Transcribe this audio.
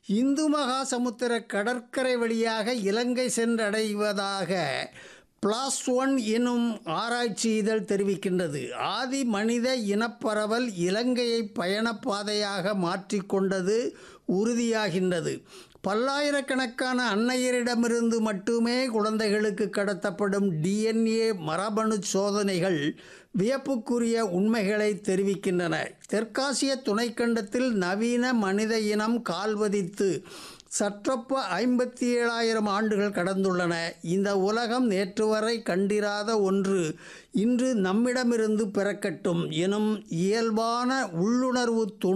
இந்து மகா சமுத்திர கடற்கரை வழியாக இலங்கை சென்றடைவதாக பிளாஸ் ஒன் எனும் ஆராய்ச்சி இதழ் தெரிவிக்கின்றது ஆதி மனித இனப்பரவல் இலங்கையை பயணப்பாதையாக மாற்றிக்கொண்டது உறுதியாகின்றது பல்லாயிரக்கணக்கான அன்னையரிடமிருந்து மட்டுமே குழந்தைகளுக்கு கடத்தப்படும் டிஎன்ஏ மரபணு சோதனைகள் வியப்புக்குரிய உண்மைகளை தெரிவிக்கின்றன தெற்காசிய துணைக்கண்டத்தில் நவீன மனித இனம் கால்வதித்து சற்றொப்ப ஐம்பத்தி ஏழாயிரம் ஆண்டுகள் கடந்துள்ளன இந்த உலகம் நேற்று வரை கண்டிராத ஒன்று இன்று நம்மிடமிருந்து பிறக்கட்டும் எனும் இயல்பான உள்ளுணர்வு துணை